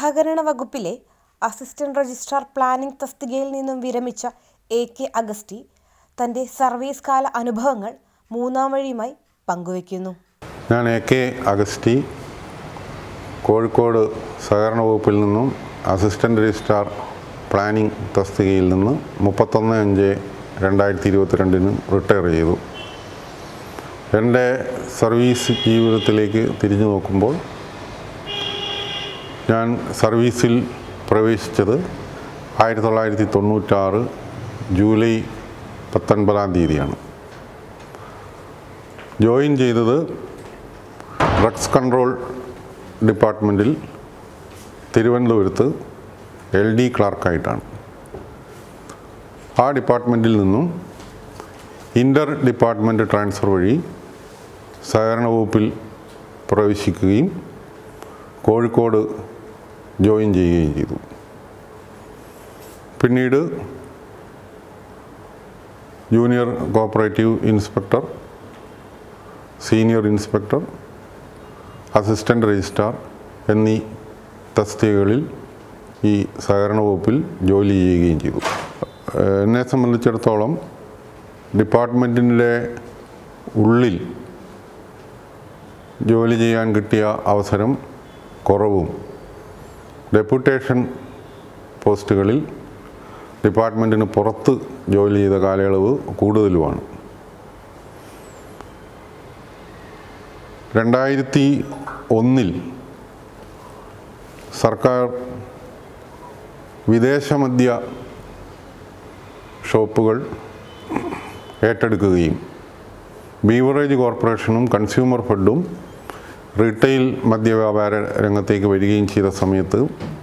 സഹകരണ വകുപ്പിലെ assistant registrar planning തസ്തികയിൽ നിന്നും വിരമിച്ച എ കെ അഗസ്റ്റി തന്റെ സർവീസ് കാല അനുഭവങ്ങൾ മൂന്നാം വഴിയുമായി പങ്കുവയ്ക്കുന്നു ഞാൻ എ കെ അഗസ്റ്റി കോഴിക്കോട് സഹകരണ വകുപ്പിൽ നിന്നും അസിസ്റ്റൻ്റ് രജിസ്ട്രാർ പ്ലാനിംഗ് തസ്തികയിൽ നിന്ന് മുപ്പത്തൊന്ന് അഞ്ച് രണ്ടായിരത്തി ഇരുപത്തിരണ്ടിന് റിട്ടയർ ചെയ്തു എൻ്റെ സർവീസ് ജീവിതത്തിലേക്ക് തിരിഞ്ഞു നോക്കുമ്പോൾ ഞാൻ സർവീസിൽ പ്രവേശിച്ചത് ആയിരത്തി തൊള്ളായിരത്തി തൊണ്ണൂറ്റാറ് ജൂലൈ പത്തൊൻപതാം തീയതിയാണ് ജോയിൻ ചെയ്തത് ഡ്രഗ്സ് കൺട്രോൾ ഡിപ്പാർട്ട്മെൻറ്റിൽ തിരുവനന്തപുരത്ത് എൽ ഡി ക്ലാർക്കായിട്ടാണ് ആ ഡിപ്പാർട്ട്മെൻറ്റിൽ നിന്നും ഇൻ്റർ ഡിപ്പാർട്ട്മെൻറ്റ് ട്രാൻസ്ഫർ വഴി സഹകരണ വകുപ്പിൽ പ്രവേശിക്കുകയും കോഴിക്കോട് ജോയിൻ ചെയ്യുകയും ചെയ്തു പിന്നീട് junior cooperative inspector senior inspector assistant registrar എന്നീ തസ്തികകളിൽ ഈ സഹകരണ വകുപ്പിൽ ജോലി ചെയ്യുകയും ചെയ്തു ഏഹ് എന്നെ സംബന്ധിച്ചിടത്തോളം ഡിപ്പാർട്ട്മെൻറ്റിൻ്റെ ഉള്ളിൽ ജോലി ചെയ്യാൻ കിട്ടിയ അവസരം കുറവും ഡെപ്യൂട്ടേഷൻ പോസ്റ്റുകളിൽ ഡിപ്പാർട്ട്മെൻറ്റിന് പുറത്ത് ജോലി ചെയ്ത കാലയളവ് കൂടുതലുമാണ് രണ്ടായിരത്തി ഒന്നിൽ സർക്കാർ വിദേശമദ്യ ഷോപ്പുകൾ ഏറ്റെടുക്കുകയും ബീവറേജ് കോർപ്പറേഷനും കൺസ്യൂമർ ഫെഡും റീറ്റെയിൽ മദ്യവ്യാപാര രംഗത്തേക്ക് വരികയും ചെയ്ത സമയത്ത്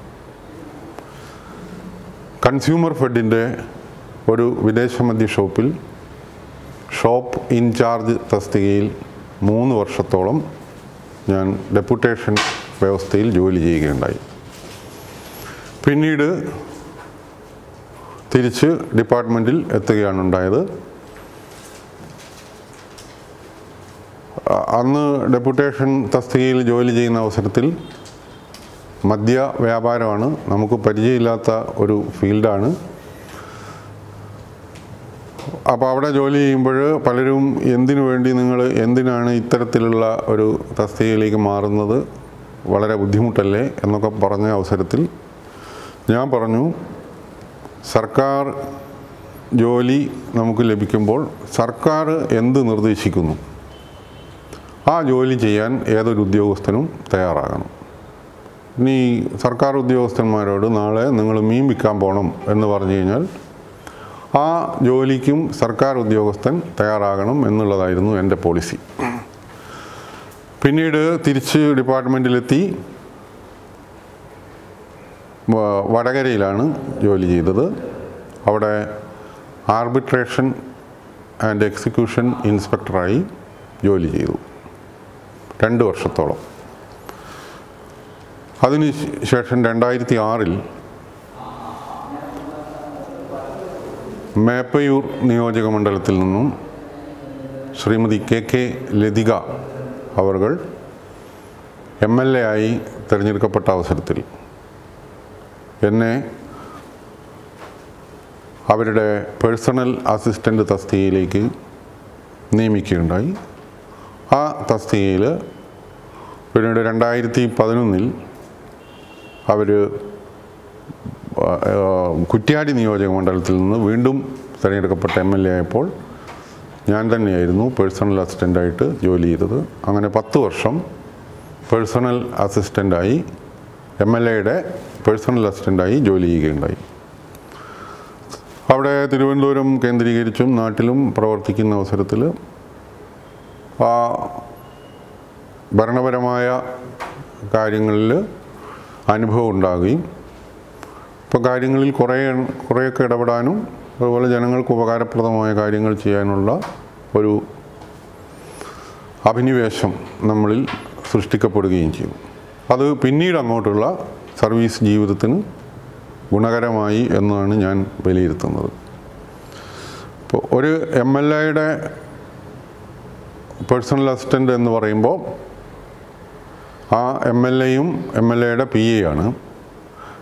കൺസ്യൂമർ ഫെഡിൻ്റെ ഒരു വിദേശ മദ്യ ഷോപ്പിൽ ഷോപ്പ് ഇൻചാർജ് തസ്തികയിൽ മൂന്ന് വർഷത്തോളം ഞാൻ ഡെപ്യൂട്ടേഷൻ വ്യവസ്ഥയിൽ ജോലി ചെയ്യുകയുണ്ടായി പിന്നീട് തിരിച്ച് ഡിപ്പാർട്ട്മെൻറ്റിൽ എത്തുകയാണ് ഉണ്ടായത് അ- അന്ന് ഡെപ്യൂട്ടേഷൻ തസ്തികയിൽ ജോലി ചെയ്യുന്ന അവസരത്തിൽ മദ്യ വ്യാപാരമാണ് നമുക്ക് പരിചയമില്ലാത്ത ഒരു ഫീൽഡാണ് അപ്പോൾ അവിടെ ജോലി ചെയ്യുമ്പോൾ പലരും എന്തിനു വേണ്ടി നിങ്ങൾ എന്തിനാണ് ഇത്തരത്തിലുള്ള ഒരു തസ്തികയിലേക്ക് മാറുന്നത് വളരെ ബുദ്ധിമുട്ടല്ലേ എന്നൊക്കെ പറഞ്ഞ അവസരത്തിൽ ഞാൻ പറഞ്ഞു സർക്കാർ ജോലി നമുക്ക് ലഭിക്കുമ്പോൾ സർക്കാർ എന്ത് നിർദ്ദേശിക്കുന്നു ആ ജോലി ചെയ്യാൻ ഏതൊരു ഉദ്യോഗസ്ഥനും തയ്യാറാകണം ഇനി സർക്കാർ ഉദ്യോഗസ്ഥന്മാരോട് നാളെ നിങ്ങൾ മീൻ വിൽക്കാൻ പോകണം എന്ന് പറഞ്ഞു കഴിഞ്ഞാൽ ആ ജോലിക്കും സർക്കാർ ഉദ്യോഗസ്ഥൻ തയ്യാറാകണം എന്നുള്ളതായിരുന്നു എൻ്റെ പോളിസി പിന്നീട് തിരിച്ച് ഡിപ്പാർട്ട്മെൻറ്റിലെത്തി വ- വടകരയിലാണ് ജോലി ചെയ്തത് അവിടെ ആർബിട്രേഷൻ ആൻഡ് എക്സിക്യൂഷൻ ഇൻസ്പെക്ടറായി ജോലി ചെയ്തു രണ്ട് വർഷത്തോളം അതിന് ശേഷം രണ്ടായിരത്തി ആറിൽ മേപ്പയൂർ നിയോജക മണ്ഡലത്തിൽ നിന്നും ശ്രീമതി കെ കെ ലതിക അവർകൾ എം എൽ എ ആയി തിരഞ്ഞെടുക്കപ്പെട്ട അവസരത്തിൽ എന്നെ അവരുടെ പേഴ്സണൽ അസിസ്റ്റൻ്റ് തസ്തികയിലേക്ക് നിയമിക്കുകയുണ്ടായി ആ തസ്തികയിൽ പിന്നീട് രണ്ടായിരത്തി പതിനൊന്നിൽ അവർ കുറ്റ്യാടി നിയോജക മണ്ഡലത്തിൽ നിന്ന് വീണ്ടും തിരഞ്ഞെടുക്കപ്പെട്ട എം എൽ എ ആയപ്പോൾ ഞാൻ തന്നെയായിരുന്നു പേഴ്സണൽ അസിസ്റ്റൻ്റായിട്ട് ജോലി ചെയ്തത് അങ്ങനെ പത്ത് വർഷം പേഴ്സണൽ അസിസ്റ്റൻ്റായി എം എൽ എയുടെ പേഴ്സണൽ അസിസ്റ്റൻ്റായി ജോലി ചെയ്യുകയുണ്ടായി അവിടെ തിരുവനന്തപുരം കേന്ദ്രീകരിച്ചും നാട്ടിലും പ്രവർത്തിക്കുന്ന അവസരത്തിൽ ആ ഭരണപരമായ കാര്യങ്ങളിൽ അനുഭവം ഉണ്ടാകുകയും ഇപ്പോൾ കാര്യങ്ങളിൽ കുറേ കുറേയൊക്കെ ഇടപെടാനും അതുപോലെ ജനങ്ങൾക്ക് ഉപകാരപ്രദമായ കാര്യങ്ങൾ ചെയ്യാനുള്ള ഒരു അഭിനിവേശം നമ്മളിൽ സൃഷ്ടിക്കപ്പെടുകയും ചെയ്തു അത് പിന്നീട് അങ്ങോട്ടുള്ള സർവീസ് ജീവിതത്തിന് ഗുണകരമായി എന്നാണ് ഞാൻ വിലയിരുത്തുന്നത് ഇപ്പോൾ ഒരു എം എൽ എയുടെ പേഴ്സണൽ അസിസ്റ്റൻ്റ് എന്ന് പറയുമ്പോൾ ആ എം എൽ എയും എം എൽ എയുടെ പി എ ആണ്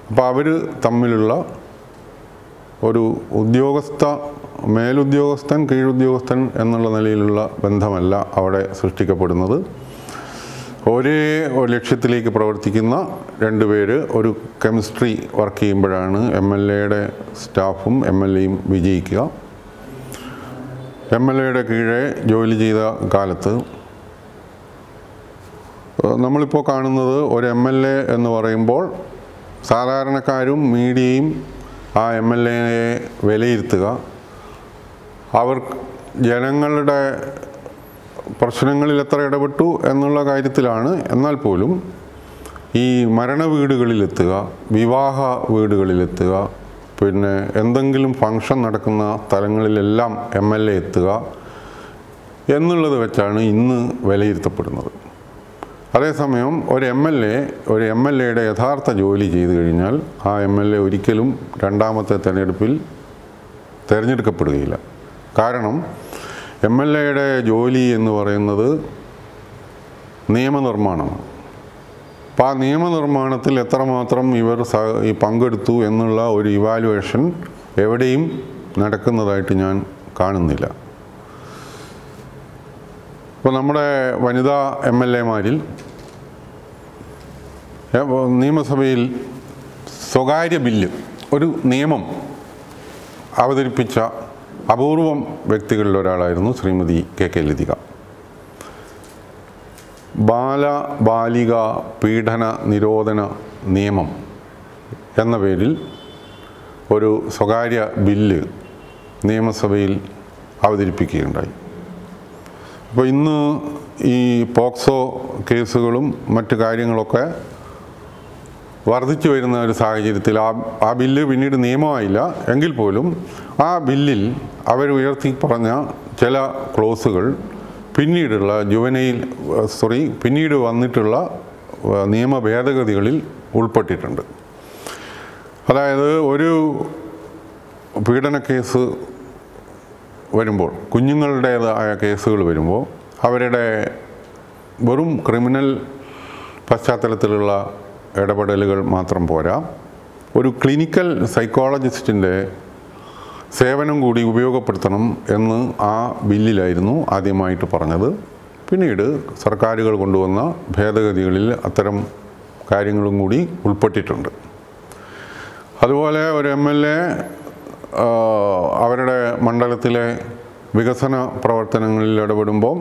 അപ്പോൾ അവർ തമ്മിലുള്ള ഒരു ഉദ്യോഗസ്ഥ മേലുദ്യോഗസ്ഥൻ കീഴുദ്യോഗസ്ഥൻ എന്നുള്ള നിലയിലുള്ള ബന്ധമല്ല അവിടെ സൃഷ്ടിക്കപ്പെടുന്നത് ഒരേ ഒരു ലക്ഷ്യത്തിലേക്ക് പ്രവർത്തിക്കുന്ന രണ്ട് പേര് ഒരു കെമിസ്ട്രി വർക്ക് ചെയ്യുമ്പോഴാണ് എം എൽ എയുടെ സ്റ്റാഫും എം എൽ എയും വിജയിക്കുക എം എൽ എയുടെ കീഴെ ജോലി ചെയ്ത കാലത്ത് ഏഹ് നമ്മളിപ്പോൾ കാണുന്നത് ഒരു എം എൽ എ എന്ന് പറയുമ്പോൾ സാധാരണക്കാരും മീഡിയയും ആ എം എൽ എയെ വിലയിരുത്തുക അവർ ജനങ്ങളുടെ പ്രശ്നങ്ങളിൽ എത്ര ഇടപെട്ടു എന്നുള്ള കാര്യത്തിലാണ് എന്നാൽ പോലും ഈ മരണ വീടുകളിലെത്തുക വിവാഹ വീടുകളിലെത്തുക പിന്നെ എന്തെങ്കിലും ഫങ്ഷൻ നടക്കുന്ന സ്ഥലങ്ങളിലെല്ലാം എം എൽ എ എത്തുക എന്നുള്ളത് വെച്ചാണ് ഇന്ന് വിലയിരുത്തപ്പെടുന്നത് അതേസമയം ഒരു എം എൽ എ ഒരു എം എൽ എയുടെ യഥാർത്ഥ ജോലി ചെയ്തു കഴിഞ്ഞാൽ ആ എം എൽ എ ഒരിക്കലും രണ്ടാമത്തെ തെരഞ്ഞെടുപ്പിൽ തിരഞ്ഞെടുക്കപ്പെടുകയില്ല കാരണം എം എൽ എയുടെ ജോലി എന്ന് പറയുന്നത് നിയമനിർമ്മാണമാണ് അപ്പോൾ ആ നിയമനിർമ്മാണത്തിൽ എത്രമാത്രം ഇവർ സ ഈ പങ്കെടുത്തു എന്നുള്ള ഒരു ഇവാലുവേഷൻ എവിടെയും നടക്കുന്നതായിട്ട് ഞാൻ കാണുന്നില്ല ഇപ്പോൾ നമ്മുടെ വനിതാ എം എൽ എമാരിൽ നിയമസഭയിൽ സ്വകാര്യ ബില്ല് ഒരു നിയമം അവതരിപ്പിച്ച അപൂർവം വ്യക്തികളിൽ ഒരാളായിരുന്നു ശ്രീമതി കെ കെ ലതിക ബാല ബാലിക പീഡന നിരോധന നിയമം എന്ന പേരിൽ ഒരു സ്വകാര്യ ബില്ല് നിയമസഭയിൽ അവതരിപ്പിക്കുകയുണ്ടായി അപ്പോൾ ഇന്ന് ഈ പോക്സോ കേസുകളും മറ്റു കാര്യങ്ങളൊക്കെ വർദ്ധിച്ചു വരുന്ന ഒരു സാഹചര്യത്തിൽ ആ ആ ബില്ല് പിന്നീട് നിയമമായില്ല എങ്കിൽ പോലും ആ ബില്ലിൽ അവർ ഉയർത്തി പറഞ്ഞ ചില ക്ലോസുകൾ പിന്നീടുള്ള ജുവനയിൽ സോറി പിന്നീട് വന്നിട്ടുള്ള ഏഹ്, നിയമ ഭേദഗതികളിൽ ഉൾപ്പെട്ടിട്ടുണ്ട് അതായത് ഒരു പീഡന കേസ് വരുമ്പോൾ കുഞ്ഞുങ്ങളുടേതായ കേസുകൾ വരുമ്പോൾ അവരുടെ വെറും ക്രിമിനൽ പശ്ചാത്തലത്തിലുള്ള ഇടപെടലുകൾ മാത്രം പോരാ ഒരു ക്ലിനിക്കൽ സൈക്കോളജിസ്റ്റിൻ്റെ സേവനം കൂടി ഉപയോഗപ്പെടുത്തണം എന്ന് ആ ബില്ലിലായിരുന്നു ആദ്യമായിട്ട് പറഞ്ഞത് പിന്നീട് സർക്കാരുകൾ കൊണ്ടുവന്ന ഭേദഗതികളിൽ അത്തരം കാര്യങ്ങളും കൂടി ഉൾപ്പെട്ടിട്ടുണ്ട് അതുപോലെ ഒരു എം എൽ എ അവരുടെ മണ്ഡലത്തിലെ വികസന പ്രവർത്തനങ്ങളിൽ ഇടപെടുമ്പോൾ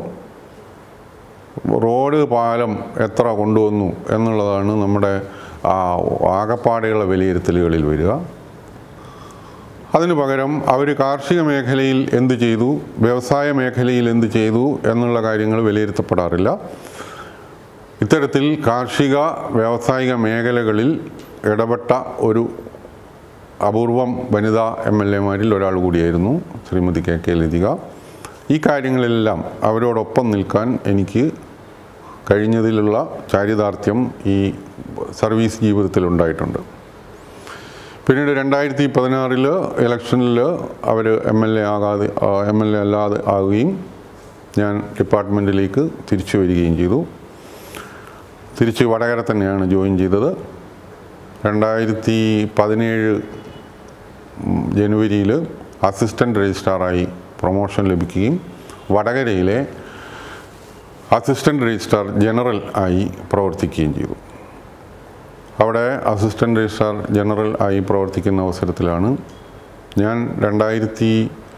റോഡ് പാലം എത്ര കൊണ്ടുവന്നു എന്നുള്ളതാണ് നമ്മുടെ ആ, ആകപ്പാടെയുള്ള വിലയിരുത്തലുകളിൽ വരിക അതിനു പകരം അവർ കാർഷിക മേഖലയിൽ എന്ത് ചെയ്തു വ്യവസായ മേഖലയിൽ എന്ത് ചെയ്തു എന്നുള്ള കാര്യങ്ങൾ വിലയിരുത്തപ്പെടാറില്ല ഇത്തരത്തിൽ കാർഷിക വ്യാവസായിക മേഖലകളിൽ ഇടപെട്ട ഒരു അപൂർവം വനിതാ എം എൽ എമാരിൽ ഒരാൾ കൂടിയായിരുന്നു ശ്രീമതി കെ കെ ലതിക ഈ കാര്യങ്ങളെല്ലാം അവരോടൊപ്പം നിൽക്കാൻ എനിക്ക് കഴിഞ്ഞതിലുള്ള ചാരിതാർത്ഥ്യം ഈ സർവീസ് ജീവിതത്തിൽ ഉണ്ടായിട്ടുണ്ട് പിന്നീട് രണ്ടായിരത്തി പതിനാറിൽ ഇലക്ഷനിൽ അവർ എം എൽ എ ആകാതെ എം എൽ എ അല്ലാതെ ആകുകയും ഞാൻ ഡിപ്പാർട്ട്മെൻറ്റിലേക്ക് തിരിച്ചു വരികയും ചെയ്തു തിരിച്ച് വടകര തന്നെയാണ് ജോയിൻ ചെയ്തത് രണ്ടായിരത്തി പതിനേഴ് ജനുവരിയിൽ അസിസ്റ്റൻ്റ് രജിസ്ട്രാറായി പ്രൊമോഷൻ ലഭിക്കുകയും വടകരയിലെ അസിസ്റ്റൻ്റ് രജിസ്ട്രാർ ജനറൽ ആയി പ്രവർത്തിക്കുകയും ചെയ്തു അവിടെ അസിസ്റ്റൻ്റ് രജിസ്ട്രാർ ജനറൽ ആയി പ്രവർത്തിക്കുന്ന അവസരത്തിലാണ് ഞാൻ രണ്ടായിരത്തി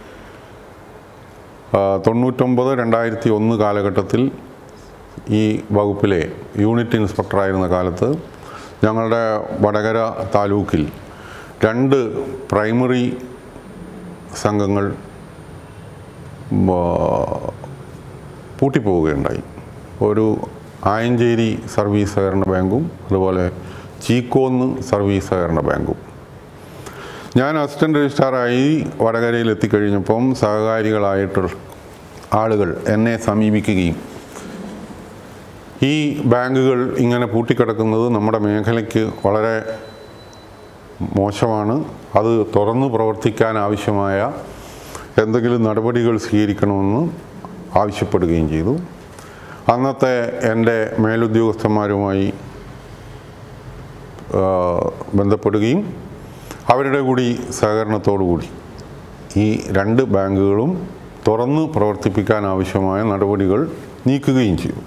ആ, തൊണ്ണൂറ്റൊമ്പത് രണ്ടായിരത്തി ഒന്ന് കാലഘട്ടത്തിൽ ഈ വകുപ്പിലെ യൂണിറ്റ് ഇൻസ്പെക്ടറായിരുന്ന കാലത്ത് ഞങ്ങളുടെ വടകര താലൂക്കിൽ രണ്ട് പ്രൈമറി സംഘങ്ങൾ ആ, പൂട്ടിപ്പോവുകയുണ്ടായി ഒരു ആയഞ്ചേരി സർവീസ് സഹകരണ ബാങ്കും അതുപോലെ ചീക്കോന്ന് സർവീസ് സഹകരണ ബാങ്കും ഞാൻ അസിസ്റ്റൻ്റ് രജിസ്ട്രാറായി വടകരയിൽ എത്തിക്കഴിഞ്ഞപ്പം സഹകാരികളായിട്ടുള്ള ആളുകൾ എന്നെ സമീപിക്കുകയും ഈ ബാങ്കുകൾ ഇങ്ങനെ പൂട്ടിക്കിടക്കുന്നത് നമ്മുടെ മേഖലയ്ക്ക് വളരെ മോശമാണ് അത് തുറന്ന് പ്രവർത്തിക്കാൻ ആവശ്യമായ എന്തെങ്കിലും നടപടികൾ സ്വീകരിക്കണമെന്ന് ആവശ്യപ്പെടുകയും ചെയ്തു അന്നത്തെ എൻ്റെ മേലുദ്യോഗസ്ഥന്മാരുമായി ആ, ബന്ധപ്പെടുകയും അവരുടെ കൂടി സഹകരണത്തോടു കൂടി ഈ രണ്ട് ബാങ്കുകളും തുറന്ന് പ്രവർത്തിപ്പിക്കാൻ ആവശ്യമായ നടപടികൾ നീക്കുകയും ചെയ്തു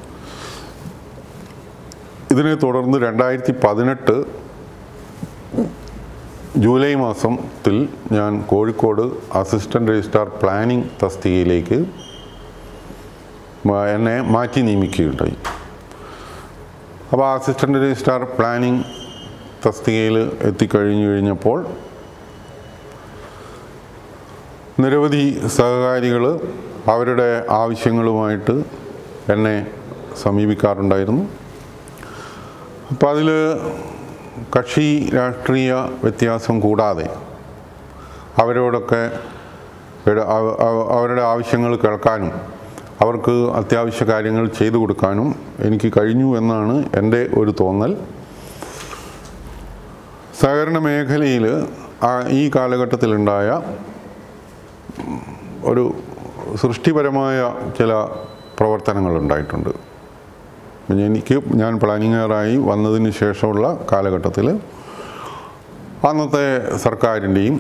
ഇതിനെ തുടർന്ന് രണ്ടായിരത്തി പതിനെട്ട് ജൂലൈ മാസത്തിൽ ഞാൻ കോഴിക്കോട് അസിസ്റ്റൻ്റ് രജിസ്ട്രാർ പ്ലാനിംഗ് തസ്തികയിലേക്ക് മ- എന്നെ മാറ്റി നിയമിക്കുകയുണ്ടായി അപ്പോൾ അസിസ്റ്റൻ്റ് രജിസ്ട്രാർ പ്ലാനിംഗ് തസ്തികയിൽ എത്തിക്കഴിഞ്ഞു കഴിഞ്ഞപ്പോൾ നിരവധി സഹകാരികൾ അവരുടെ ആവശ്യങ്ങളുമായിട്ട് എന്നെ സമീപിക്കാറുണ്ടായിരുന്നു അപ്പോൾ അതിൽ കക്ഷി രാഷ്ട്രീയ വ്യത്യാസം കൂടാതെ അവരോടൊക്കെ ഇട- അവ- അവ- അവരുടെ ആവശ്യങ്ങൾ കേൾക്കാനും അവർക്ക് അത്യാവശ്യ കാര്യങ്ങൾ ചെയ്തു കൊടുക്കാനും എനിക്ക് കഴിഞ്ഞു എന്നാണ് എൻ്റെ ഒരു തോന്നൽ സഹകരണ മേഖലയിൽ ആ- ഈ കാലഘട്ടത്തിലുണ്ടായ ഒരു സൃഷ്ടിപരമായ ചില പ്രവർത്തനങ്ങൾ ഉണ്ടായിട്ടുണ്ട് എനിക്ക് ഞാൻ പ്ലാനിങ്ങറായി വന്നതിന് ശേഷമുള്ള കാലഘട്ടത്തിൽ അന്നത്തെ സർക്കാരിൻ്റെയും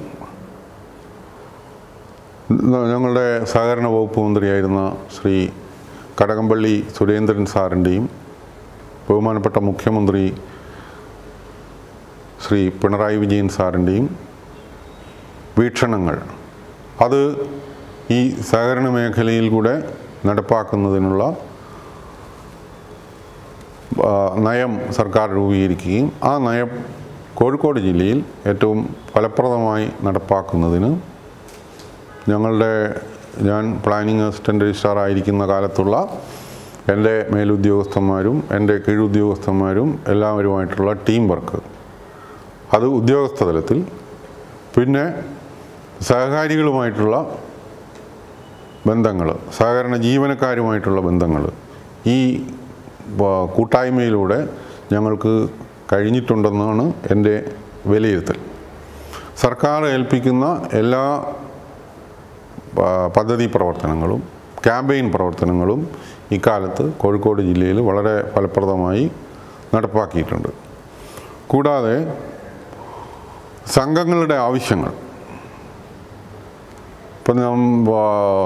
ഞങ്ങളുടെ സഹകരണ വകുപ്പ് മന്ത്രിയായിരുന്ന ശ്രീ കടകംപള്ളി സുരേന്ദ്രൻ സാറിൻ്റെയും ബഹുമാനപ്പെട്ട മുഖ്യമന്ത്രി ശ്രീ പിണറായി വിജയൻ സാറിൻ്റെയും വീക്ഷണങ്ങൾ അത് ഈ സഹകരണ മേഖലയിൽ കൂടെ നടപ്പാക്കുന്നതിനുള്ള ആ, നയം സർക്കാർ രൂപീകരിക്കുകയും ആ നയം കോഴിക്കോട് ജില്ലയിൽ ഏറ്റവും ഫലപ്രദമായി നടപ്പാക്കുന്നതിന് ഞങ്ങളുടെ ഞാൻ പ്ലാനിംഗ് അസിസ്റ്റൻ്റ് രജിസ്ട്രാർ ആയിരിക്കുന്ന കാലത്തുള്ള എൻ്റെ മേലുദ്യോഗസ്ഥന്മാരും എൻ്റെ കീഴുദ്യോഗസ്ഥന്മാരും എല്ലാവരുമായിട്ടുള്ള ടീം വർക്ക് അത് ഉദ്യോഗസ്ഥ തലത്തിൽ പിന്നെ സഹകാരികളുമായിട്ടുള്ള ബന്ധങ്ങൾ സഹകരണ ജീവനക്കാരുമായിട്ടുള്ള ബന്ധങ്ങൾ ഈ വ- കൂട്ടായ്മയിലൂടെ ഞങ്ങൾക്ക് കഴിഞ്ഞിട്ടുണ്ടെന്നാണ് എൻ്റെ വിലയിരുത്തൽ സർക്കാർ ഏൽപ്പിക്കുന്ന എല്ലാ ആ, പദ്ധതി പ്രവർത്തനങ്ങളും ക്യാമ്പയിൻ പ്രവർത്തനങ്ങളും ഇക്കാലത്ത് കോഴിക്കോട് ജില്ലയിൽ വളരെ ഫലപ്രദമായി നടപ്പാക്കിയിട്ടുണ്ട് കൂടാതെ സംഘങ്ങളുടെ ആവശ്യങ്ങൾ ഇപ്പം നാം ആ,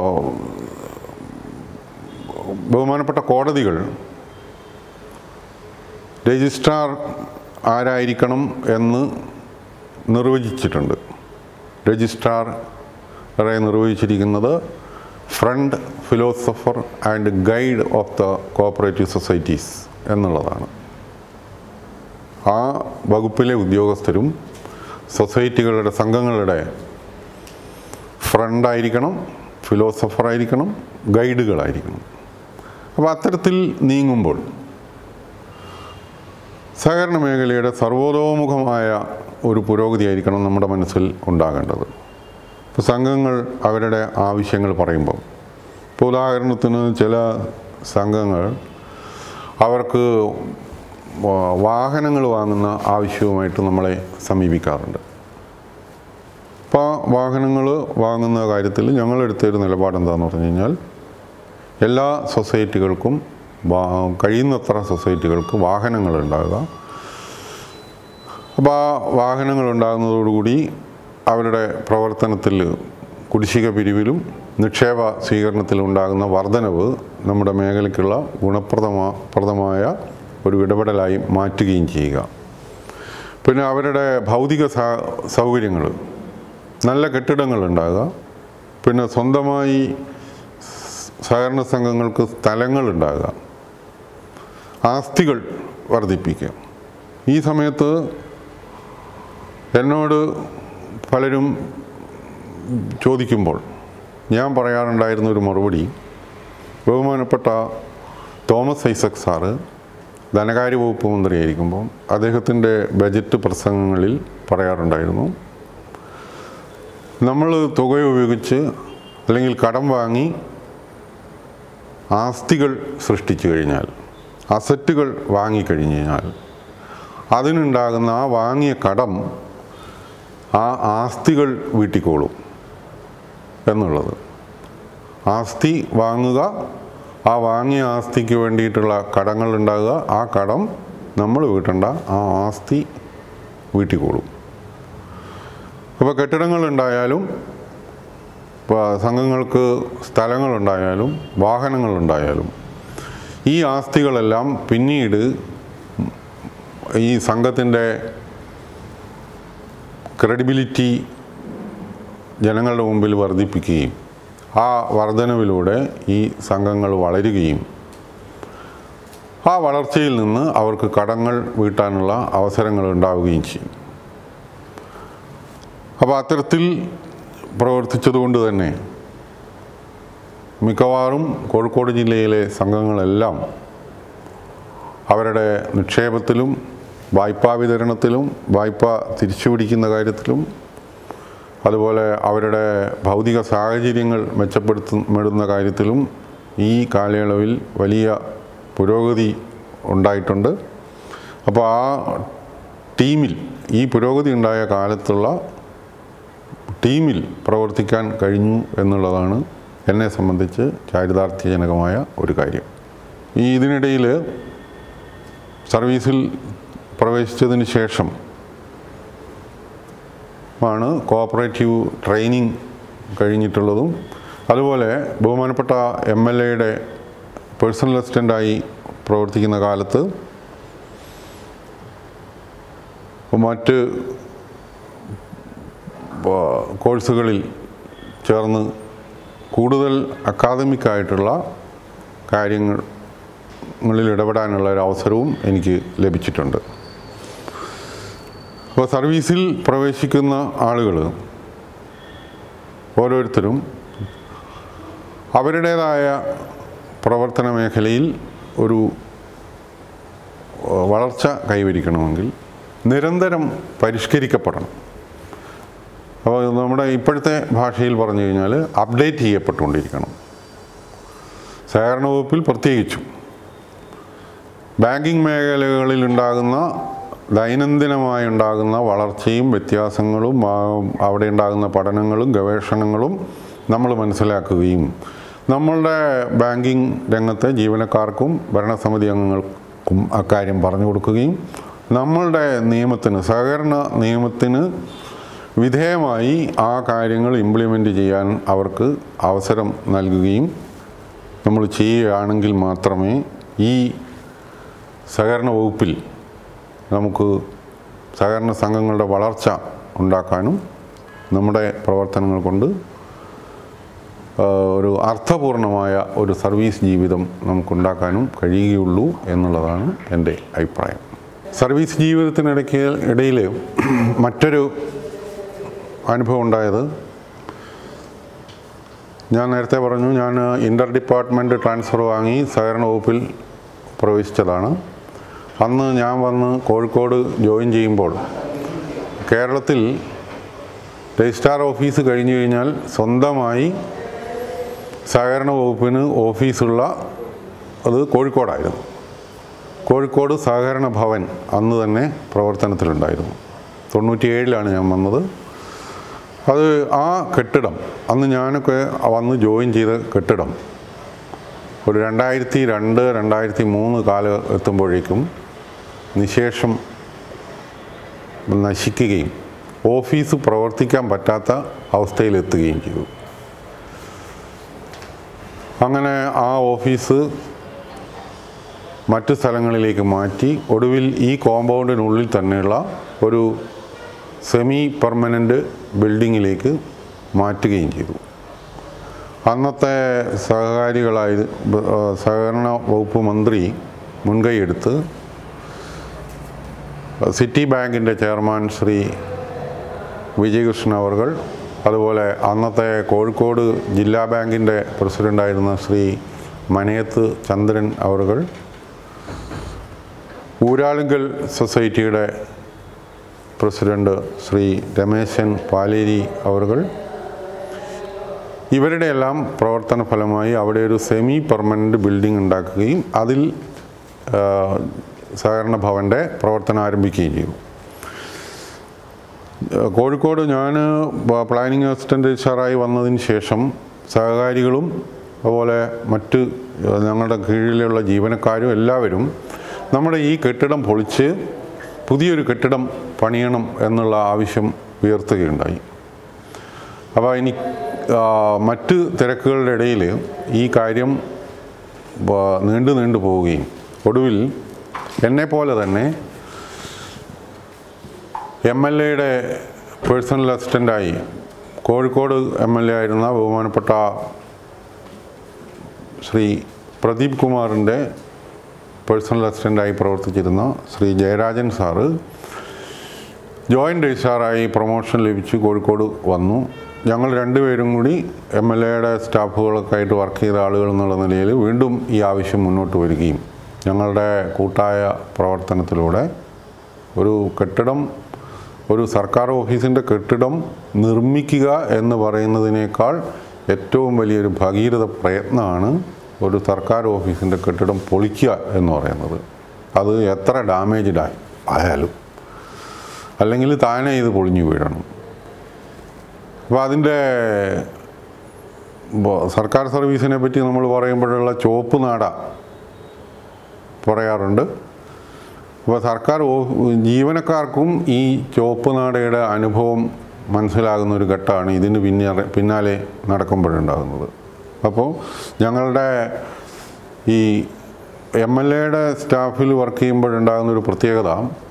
ബഹുമാനപ്പെട്ട കോടതികൾ രജിസ്ട്രാർ ആരായിരിക്കണം എന്ന് നിർവചിച്ചിട്ടുണ്ട് രജിസ്ട്രാറെ നിർവചിച്ചിരിക്കുന്നത് friend philosopher and guide of the cooperative societies എന്നുള്ളതാണ് ആ വകുപ്പിലെ ഉദ്യോഗസ്ഥരും സൊസൈറ്റികളുടെ സംഘങ്ങളുടെ ഫ്രണ്ടായിരിക്കണം ഫിലോസഫറായിരിക്കണം ഗൈഡുകളായിരിക്കണം അപ്പോൾ അത്തരത്തിൽ നീങ്ങുമ്പോൾ സഹകരണ മേഖലയുടെ സർവോതോമുഖമായ ഒരു പുരോഗതിയായിരിക്കണം നമ്മുടെ മനസ്സിൽ ഉണ്ടാകേണ്ടത് ഇപ്പോൾ സംഘങ്ങൾ അവരുടെ ആവശ്യങ്ങൾ പറയുമ്പോൾ ഇപ്പോൾ ഉദാഹരണത്തിന് ചില സംഘങ്ങൾ അവർക്ക് വാ- വാഹനങ്ങൾ വാങ്ങുന്ന ആവശ്യവുമായിട്ട് നമ്മളെ സമീപിക്കാറുണ്ട് അപ്പോൾ വാഹനങ്ങൾ വാങ്ങുന്ന കാര്യത്തിൽ ഞങ്ങളെടുത്തൊരു നിലപാട് എന്താണെന്ന് പറഞ്ഞു കഴിഞ്ഞാൽ എല്ലാ സൊസൈറ്റികൾക്കും വാ- കഴിയുന്നത്ര സൊസൈറ്റികൾക്ക് വാഹനങ്ങൾ ഉണ്ടാകുക അപ്പോൾ ആ വാഹനങ്ങൾ ഉണ്ടാകുന്നതോടുകൂടി അവരുടെ പ്രവർത്തനത്തിൽ കുടിശ്ശിക പിരിവിലും നിക്ഷേപ സ്വീകരണത്തിലും ഉണ്ടാകുന്ന വർധനവ് നമ്മുടെ മേഖലയ്ക്കുള്ള ഗുണപ്രദമാ പ്രദമായ ഒരു ഇടപെടലായി മാറ്റുകയും ചെയ്യുക പിന്നെ അവരുടെ ഭൗതിക സ- സൗകര്യങ്ങൾ നല്ല കെട്ടിടങ്ങൾ ഉണ്ടാകുക പിന്നെ സ്വന്തമായി സഹകരണ സംഘങ്ങൾക്ക് സ്ഥലങ്ങൾ ഉണ്ടാകുക ആസ്തികൾ വർദ്ധിപ്പിക്കുക ഈ സമയത്ത് എന്നോട് പലരും ചോദിക്കുമ്പോൾ ഞാൻ പറയാറുണ്ടായിരുന്ന ഒരു മറുപടി ബഹുമാനപ്പെട്ട തോമസ് ഐസക് സാറ് ധനകാര്യ വകുപ്പ് മന്ത്രിയായിരിക്കുമ്പോൾ അദ്ദേഹത്തിൻ്റെ ബജറ്റ് പ്രസംഗങ്ങളിൽ പറയാറുണ്ടായിരുന്നു നമ്മൾ തുക ഉപയോഗിച്ച് അല്ലെങ്കിൽ കടം വാങ്ങി ആസ്തികൾ സൃഷ്ടിച്ചു കഴിഞ്ഞാൽ അസറ്റുകൾ വാങ്ങിക്കഴിഞ്ഞു കഴിഞ്ഞാൽ അതിനുണ്ടാകുന്ന ആ വാങ്ങിയ കടം ആ ആസ്തികൾ വീട്ടിക്കോളും എന്നുള്ളത് ആസ്തി വാങ്ങുക ആ വാങ്ങിയ ആസ്തിക്ക് വേണ്ടിയിട്ടുള്ള കടങ്ങൾ ഉണ്ടാകുക ആ കടം നമ്മൾ വീട്ടണ്ട ആ ആസ്തി വീട്ടിക്കോളും അപ്പോൾ കെട്ടിടങ്ങളുണ്ടായാലും ഇപ്പോൾ സംഘങ്ങൾക്ക് സ്ഥലങ്ങളുണ്ടായാലും വാഹനങ്ങളുണ്ടായാലും ഈ ആസ്തികളെല്ലാം പിന്നീട് ഈ സംഘത്തിൻ്റെ ക്രെഡിബിലിറ്റി ജനങ്ങളുടെ മുമ്പിൽ വർദ്ധിപ്പിക്കുകയും ആ വർധനവിലൂടെ ഈ സംഘങ്ങൾ വളരുകയും ആ വളർച്ചയിൽ നിന്ന് അവർക്ക് കടങ്ങൾ വീട്ടാനുള്ള അവസരങ്ങൾ ഉണ്ടാവുകയും ചെയ്യും അപ്പോൾ അത്തരത്തിൽ പ്രവർത്തിച്ചതുകൊണ്ട് തന്നെ മിക്കവാറും കോഴിക്കോട് ജില്ലയിലെ സംഘങ്ങളെല്ലാം അവരുടെ നിക്ഷേപത്തിലും വായ്പാ വിതരണത്തിലും വായ്പ തിരിച്ചുപിടിക്കുന്ന കാര്യത്തിലും അതുപോലെ അവരുടെ ഭൗതിക സാഹചര്യങ്ങൾ മെച്ചപ്പെടുത്തുന്ന കാര്യത്തിലും ഈ കാലയളവിൽ വലിയ പുരോഗതി ഉണ്ടായിട്ടുണ്ട് അപ്പോൾ ആ ടീമിൽ ഈ പുരോഗതി ഉണ്ടായ കാലത്തുള്ള ടീമിൽ പ്രവർത്തിക്കാൻ കഴിഞ്ഞു എന്നുള്ളതാണ് എന്നെ സംബന്ധിച്ച് ചാരിതാർത്ഥ്യജനകമായ ഒരു കാര്യം ഈ ഇതിനിടയിൽ സർവീസിൽ പ്രവേശിച്ചതിന് ശേഷം ആണ് കോഓപ്പറേറ്റീവ് ട്രെയിനിങ് കഴിഞ്ഞിട്ടുള്ളതും അതുപോലെ ബഹുമാനപ്പെട്ട എം എൽ എയുടെ പേഴ്സണൽ അസിസ്റ്റൻ്റായി പ്രവർത്തിക്കുന്ന കാലത്ത് മറ്റ് കോഴ്സുകളിൽ ചേർന്ന് കൂടുതൽ അക്കാദമിക് ആയിട്ടുള്ള കാര്യങ്ങളിൽ ഇടപെടാനുള്ള ഒരു അവസരവും എനിക്ക് ലഭിച്ചിട്ടുണ്ട് അപ്പോൾ സർവീസിൽ പ്രവേശിക്കുന്ന ആളുകൾ ഓരോരുത്തരും അവരുടേതായ പ്രവർത്തന മേഖലയിൽ ഒരു ഏഹ്, വളർച്ച കൈവരിക്കണമെങ്കിൽ നിരന്തരം പരിഷ്കരിക്കപ്പെടണം അപ്പോൾ നമ്മുടെ ഇപ്പോഴത്തെ ഭാഷയിൽ പറഞ്ഞു കഴിഞ്ഞാൽ അപ്ഡേറ്റ് ചെയ്യപ്പെട്ടുകൊണ്ടിരിക്കണം സഹകരണ വകുപ്പിൽ പ്രത്യേകിച്ചും ബാങ്കിങ് മേഖലകളിൽ ഉണ്ടാകുന്ന ദൈനംദിനമായി ഉണ്ടാകുന്ന വളർച്ചയും വ്യത്യാസങ്ങളും ആ, അവിടെ ഉണ്ടാകുന്ന പഠനങ്ങളും ഗവേഷണങ്ങളും നമ്മൾ മനസ്സിലാക്കുകയും നമ്മളുടെ ബാങ്കിങ് രംഗത്തെ ജീവനക്കാർക്കും ഭരണസമിതി അംഗങ്ങൾക്കും അക്കാര്യം പറഞ്ഞു കൊടുക്കുകയും നമ്മളുടെ നിയമത്തിന് സഹകരണ നിയമത്തിന് വിധേയമായി ആ കാര്യങ്ങൾ ഇംപ്ലിമെൻ്റ് ചെയ്യാൻ അവർക്ക് അവസരം നൽകുകയും നമ്മൾ ചെയ്യുകയാണെങ്കിൽ മാത്രമേ ഈ സഹകരണ വകുപ്പിൽ നമുക്ക് സഹകരണ സംഘങ്ങളുടെ വളർച്ച ഉണ്ടാക്കാനും നമ്മുടെ പ്രവർത്തനങ്ങൾ കൊണ്ട് ആ, ഒരു അർത്ഥപൂർണമായ ഒരു സർവീസ് ജീവിതം നമുക്കുണ്ടാക്കാനും കഴിയുകയുള്ളൂ എന്നുള്ളതാണ് എൻ്റെ അഭിപ്രായം സർവീസ് ജീവിതത്തിനിടയ്ക്ക് ഇടയിൽ മറ്റൊരു അനുഭവം ഉണ്ടായത് ഞാൻ നേരത്തെ പറഞ്ഞു ഞാൻ ഇൻ്റർ ഡിപ്പാർട്ട്മെൻറ്റ് ട്രാൻസ്ഫർ വാങ്ങി സഹകരണ വകുപ്പിൽ പ്രവേശിച്ചതാണ് അന്ന് ഞാൻ വന്ന് കോഴിക്കോട് ജോയിൻ ചെയ്യുമ്പോൾ കേരളത്തിൽ രജിസ്ട്രാർ ഓഫീസ് കഴിഞ്ഞു കഴിഞ്ഞാൽ സ്വന്തമായി സഹകരണ വകുപ്പിന് ഓഫീസുള്ള അത് കോഴിക്കോടായിരുന്നു കോഴിക്കോട് സഹകരണ ഭവൻ അന്ന് തന്നെ പ്രവർത്തനത്തിലുണ്ടായിരുന്നു തൊണ്ണൂറ്റിയേഴിലാണ് ഞാൻ വന്നത് അത് ആ കെട്ടിടം അന്ന് ഞാനൊക്കെ വന്ന് ജോയിൻ ചെയ്ത കെട്ടിടം ഒരു രണ്ടായിരത്തി രണ്ട് രണ്ടായിരത്തി മൂന്ന് കാലം എത്തുമ്പോഴേക്കും നിശേഷം നശിക്കുകയും ഓഫീസ് പ്രവർത്തിക്കാൻ പറ്റാത്ത അവസ്ഥയിലെത്തുകയും ചെയ്തു അങ്ങനെ ആ ഓഫീസ് മറ്റ് സ്ഥലങ്ങളിലേക്ക് മാറ്റി ഒടുവിൽ ഈ കോമ്പൗണ്ടിനുള്ളിൽ തന്നെയുള്ള ഒരു സെമി പെർമനൻ്റ് ബിൽഡിങ്ങിലേക്ക് മാറ്റുകയും ചെയ്തു അന്നത്തെ സഹകാരികളായ ആ, സഹകരണ വകുപ്പ് മന്ത്രി മുൻകൈയെടുത്ത് സിറ്റി ബാങ്കിൻ്റെ ചെയർമാൻ ശ്രീ വിജയകൃഷ്ണൻ അവർകൾ അതുപോലെ അന്നത്തെ കോഴിക്കോട് ജില്ലാ ബാങ്കിൻ്റെ പ്രസിഡൻ്റായിരുന്ന ശ്രീ മനയത്ത് ചന്ദ്രൻ അവർകൾ ഊരാളുങ്കൽ സൊസൈറ്റിയുടെ പ്രസിഡന്റ് ശ്രീ രമേശൻ പാലേരി അവർകൾ ഇവരുടെ എല്ലാം പ്രവർത്തന ഫലമായി അവിടെ ഒരു സെമി പെർമനൻ്റ് ബിൽഡിംഗ് ഉണ്ടാക്കുകയും അതിൽ ആ, സഹകരണ ഭവൻ്റെ പ്രവർത്തനം ആരംഭിക്കുകയും ചെയ്തു ആ, കോഴിക്കോട് ഞാൻ പ്ലാനിംഗ് അസിസ്റ്റൻ്റ് രജിസ്ട്രാറായി വന്നതിന് ശേഷം സഹകാരികളും അതുപോലെ മറ്റ് ഞങ്ങളുടെ കീഴിലുള്ള ജീവനക്കാരും എല്ലാവരും നമ്മുടെ ഈ കെട്ടിടം പൊളിച്ച് പുതിയൊരു കെട്ടിടം പണിയണം എന്നുള്ള ആവശ്യം ഉയർത്തുകയുണ്ടായി അപ്പോൾ ഇനി ആ, മറ്റ് തിരക്കുകളുടെ ഇടയിൽ ഈ കാര്യം വ- നീണ്ടു നീണ്ടു പോവുകയും ഒടുവിൽ എന്നെപ്പോലെ തന്നെ എം എൽ എയുടെ പേഴ്സണൽ അസിസ്റ്റൻ്റായി കോഴിക്കോട് എം എൽ എ ആയിരുന്ന ബഹുമാനപ്പെട്ട ശ്രീ പ്രദീപ് കുമാറിൻ്റെ പേഴ്സണൽ അസിസ്റ്റൻ്റായി പ്രവർത്തിച്ചിരുന്ന ശ്രീ ജയരാജൻ സാറ് ജോയിൻ്റ് രജിസ്ട്രാറായി പ്രൊമോഷൻ ലഭിച്ച് കോഴിക്കോട് വന്നു ഞങ്ങൾ രണ്ടുപേരും കൂടി എം എൽ എയുടെ സ്റ്റാഫുകളൊക്കെ ആയിട്ട് വർക്ക് ചെയ്ത ആളുകൾ എന്നുള്ള നിലയിൽ വീണ്ടും ഈ ആവശ്യം മുന്നോട്ട് വരികയും ഞങ്ങളുടെ കൂട്ടായ പ്രവർത്തനത്തിലൂടെ ഒരു കെട്ടിടം ഒരു സർക്കാർ ഓഫീസിൻ്റെ കെട്ടിടം നിർമ്മിക്കുക എന്ന് പറയുന്നതിനേക്കാൾ ഏറ്റവും വലിയൊരു ഭഗീരഥ പ്രയത്നമാണ് ഒരു സർക്കാർ ഓഫീസിൻ്റെ കെട്ടിടം പൊളിക്കുക എന്ന് പറയുന്നത് അത് എത്ര ഡാമേജ്ഡ് ആയാലും അല്ലെങ്കിൽ താനെ ഇത് പൊളിഞ്ഞു വീഴണം അപ്പോൾ അതിൻ്റെ ബ- സർക്കാർ സർവീസിനെ പറ്റി നമ്മൾ പറയുമ്പോഴുള്ള ചുവപ്പ് നാട പറയാറുണ്ട് അപ്പോൾ സർക്കാർ ഓ- ജീവനക്കാർക്കും ഈ ചുവപ്പ് നാടയുടെ അനുഭവം മനസ്സിലാകുന്ന ഒരു ഘട്ടമാണ് ഇതിന് പിന്നാലെ പിന്നാലെ നടക്കുമ്പോഴുണ്ടാകുന്നത് അപ്പോൾ ഞങ്ങളുടെ ഈ എം എൽ എയുടെ സ്റ്റാഫിൽ വർക്ക് ചെയ്യുമ്പോഴുണ്ടാകുന്ന ഒരു പ്രത്യേകത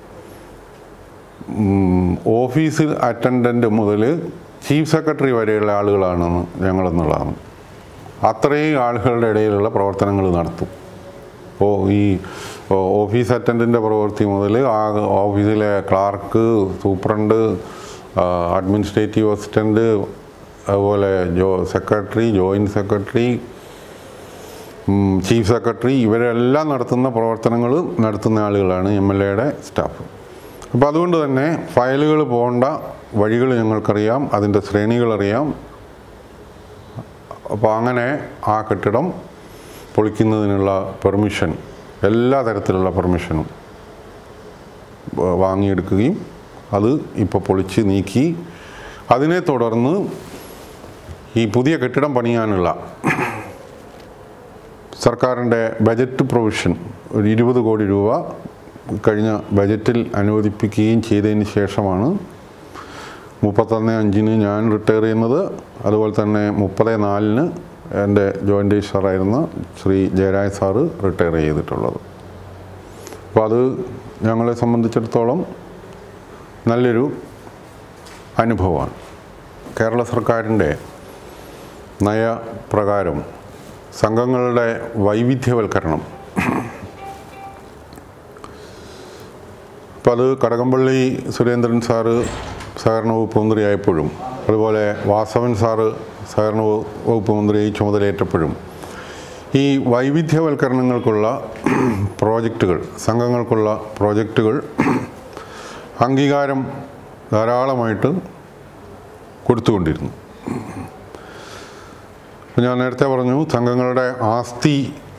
ഉം, ഓഫീസ് അറ്റൻഡൻറ്റ് മുതൽ ചീഫ് സെക്രട്ടറി വരെയുള്ള ആളുകളാണെന്ന് ഞങ്ങളെന്നുള്ളതാണ് അത്രയും ആളുകളുടെ ഇടയിലുള്ള പ്രവർത്തനങ്ങൾ നടത്തും അപ്പോൾ ഈ ഓ- ഓഫീസ് അറ്റൻഡൻ്റെ പ്രവൃത്തി മുതൽ ആ ഓഫീസിലെ ക്ലാർക്ക് സൂപ്രണ്ട് ആ, അഡ്മിനിസ്ട്രേറ്റീവ് അസിസ്റ്റൻ്റ് അതുപോലെ ജോ സെക്രട്ടറി ജോയിൻറ്റ് സെക്രട്ടറി ഉം, ചീഫ് സെക്രട്ടറി ഇവരെല്ലാം നടത്തുന്ന പ്രവർത്തനങ്ങൾ നടത്തുന്ന ആളുകളാണ് എം എൽ എയുടെ സ്റ്റാഫ് അപ്പോൾ അതുകൊണ്ട് തന്നെ ഫയലുകൾ പോകേണ്ട വഴികൾ ഞങ്ങൾക്കറിയാം അതിൻ്റെ ശ്രേണികളറിയാം അപ്പോൾ അങ്ങനെ ആ കെട്ടിടം പൊളിക്കുന്നതിനുള്ള പെർമിഷൻ എല്ലാ തരത്തിലുള്ള പെർമിഷനും വ- വാങ്ങിയെടുക്കുകയും അത് ഇപ്പോൾ പൊളിച്ച് നീക്കി അതിനെ തുടർന്ന് ഈ പുതിയ കെട്ടിടം പണിയാനുള്ള സർക്കാരിൻ്റെ ബജറ്റ് പ്രൊവിഷൻ ഒരു ഇരുപത് കോടി രൂപ കഴിഞ്ഞ ബജറ്റിൽ അനുവദിപ്പിക്കുകയും ചെയ്തതിന് ശേഷമാണ് മുപ്പത്തൊന്ന് അഞ്ചിന് ഞാൻ റിട്ടയർ ചെയ്യുന്നത് അതുപോലെ തന്നെ മുപ്പത് നാലിന് എൻ്റെ ജോയിൻ്റ് രജിസ്ട്രാറായിരുന്ന ശ്രീ ജയരാജ് സാറ് റിട്ടയർ ചെയ്തിട്ടുള്ളത് അപ്പോൾ അത് ഞങ്ങളെ സംബന്ധിച്ചിടത്തോളം നല്ലൊരു അനുഭവമാണ് കേരള സർക്കാരിൻ്റെ നയപ്രകാരം സംഘങ്ങളുടെ വൈവിധ്യവൽക്കരണം അപ്പോൾ അത് കടകംപള്ളി സുരേന്ദ്രൻ സാറ് സഹകരണ വകുപ്പ് മന്ത്രിയായപ്പോഴും അതുപോലെ വാസവൻ സാറ് സഹകരണ വ- വകുപ്പ് മന്ത്രിയായി ചുമതലയേറ്റപ്പോഴും ഈ വൈവിധ്യവൽക്കരണങ്ങൾക്കുള്ള പ്രോജക്റ്റുകൾ സംഘങ്ങൾക്കുള്ള പ്രോജക്റ്റുകൾ അംഗീകാരം ധാരാളമായിട്ട് കൊടുത്തുകൊണ്ടിരുന്നു അപ്പോൾ ഞാൻ നേരത്തെ പറഞ്ഞു സംഘങ്ങളുടെ ആസ്തി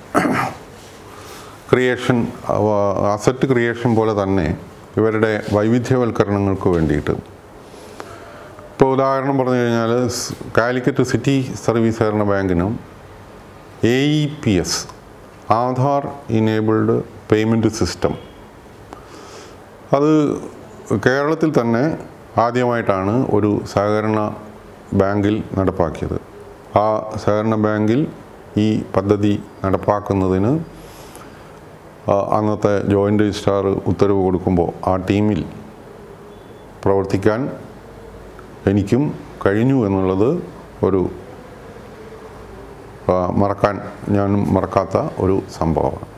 ക്രിയേഷൻ അസറ്റ് ക്രിയേഷൻ പോലെ തന്നെ ഇവരുടെ വൈവിധ്യവൽക്കരണങ്ങൾക്ക് വേണ്ടിയിട്ട് ഇപ്പോൾ ഉദാഹരണം പറഞ്ഞു കഴിഞ്ഞാൽ സ് കാലിക്കറ്റ് സിറ്റി സർവീസ് സഹകരണ ബാങ്കിനും A E P S Aadhaar enabled payment system അത് കേരളത്തിൽ തന്നെ ആദ്യമായിട്ടാണ് ഒരു സഹകരണ ബാങ്കിൽ നടപ്പാക്കിയത് ആ സഹകരണ ബാങ്കിൽ ഈ പദ്ധതി നടപ്പാക്കുന്നതിന് ആ, അന്നത്തെ ജോയിൻ്റ് രജിസ്ട്രാർ ഉത്തരവ് കൊടുക്കുമ്പോൾ ആ ടീമിൽ പ്രവർത്തിക്കാൻ എനിക്കും കഴിഞ്ഞു എന്നുള്ളത് ഒരു ആ, മറക്കാൻ ഞാനും മറക്കാത്ത ഒരു സംഭവമാണ്